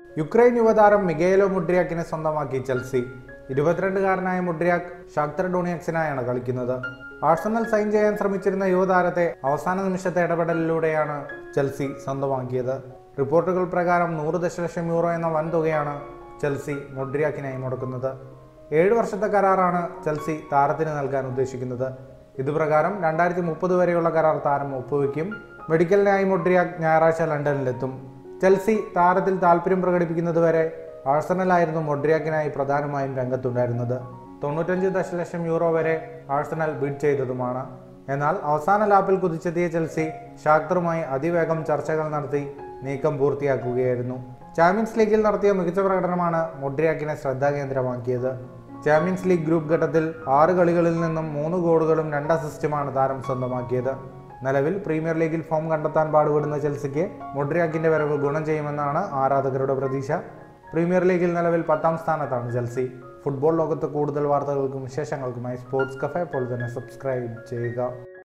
Ukraine യുവതാരം മിഗേലോ മുഡ്രിയാക്കിനെ സ്വന്തമാക്കി Chelsea ഇരുപത്തിരണ്ടുകാരനായ മുഡ്രിയാക്ക് Shakhtar ഡോണിയക്സിനായാണ് കളിക്കുന്നത് ആഴ്സണൽ സൈൻ ചെയ്യാൻ ശ്രമിച്ചിരുന്ന യുവതാരത്തെ അവസാന നിമിഷത്തെ ഇടപെടലിലൂടെയാണ് ചെൽസി സ്വന്തമാക്കിയത് റിപ്പോർട്ടുകൾ പ്രകാരം നൂറ് ദശലക്ഷം യൂറോ എന്ന വൻതുകയാണ് ചെൽസി മുഡ്രിയാക്കിനായി മുടക്കുന്നത് ഏഴ് വർഷത്തെ കരാറാണ് ചെൽസി താരത്തിന് നൽകാൻ ഉദ്ദേശിക്കുന്നത് ഇതുപ്രകാരം രണ്ടായിരത്തി മുപ്പത് വരെയുള്ള കരാർ താരം ഒപ്പുവെക്കും മെഡിക്കലിനായി മുഡ്രിയാക്ക് ഞായറാഴ്ച ലണ്ടനിലെത്തും ചെൽസി താരത്തിൽ താല്പര്യം പ്രകടിപ്പിക്കുന്നതുവരെ ആഴ്സണലായിരുന്നു മൊഡ്രിയാക്കിനായി പ്രധാനമായും രംഗത്തുണ്ടായിരുന്നത് തൊണ്ണൂറ്റഞ്ച് ദശലക്ഷം യൂറോ വരെ ആഴ്സണൽ ബിഡ് ചെയ്തതുമാണ് എന്നാൽ അവസാന ലാപ്പിൽ കുതിച്ചെത്തിയ ചെൽസി ഷാക്തറുമായി അതിവേഗം ചർച്ചകൾ നടത്തി നീക്കം പൂർത്തിയാക്കുകയായിരുന്നു ചാമ്പ്യൻസ് ലീഗിൽ നടത്തിയ മികച്ച പ്രകടനമാണ് മൊഡ്രിയാക്കിനെ ശ്രദ്ധാകേന്ദ്രമാക്കിയത് ചാമ്പ്യൻസ് ലീഗ് ഗ്രൂപ്പ് ഘട്ടത്തിൽ ആറ് കളികളിൽ നിന്നും മൂന്ന് ഗോളുകളും രണ്ട് അസിസ്റ്റുമാണ് താരം സ്വന്തമാക്കിയത് നിലവിൽ പ്രീമിയർ ലീഗിൽ ഫോം കണ്ടെത്താൻ പാടുപെടുന്ന ചെൽസിക്ക് മൊഡ്രിയാക്കിന്റെ വരവ് ഗുണം ചെയ്യുമെന്നാണ് ആരാധകരുടെ പ്രതീക്ഷ പ്രീമിയർ ലീഗിൽ നിലവിൽ പത്താം സ്ഥാനത്താണ് ചെൽസി ഫുട്ബോൾ ലോകത്ത് കൂടുതൽ വാർത്തകൾക്കും വിശേഷങ്ങൾക്കുമായി സ്പോർട്സ് കഫേ ഇപ്പോൾ തന്നെ സബ്സ്ക്രൈബ് ചെയ്യുക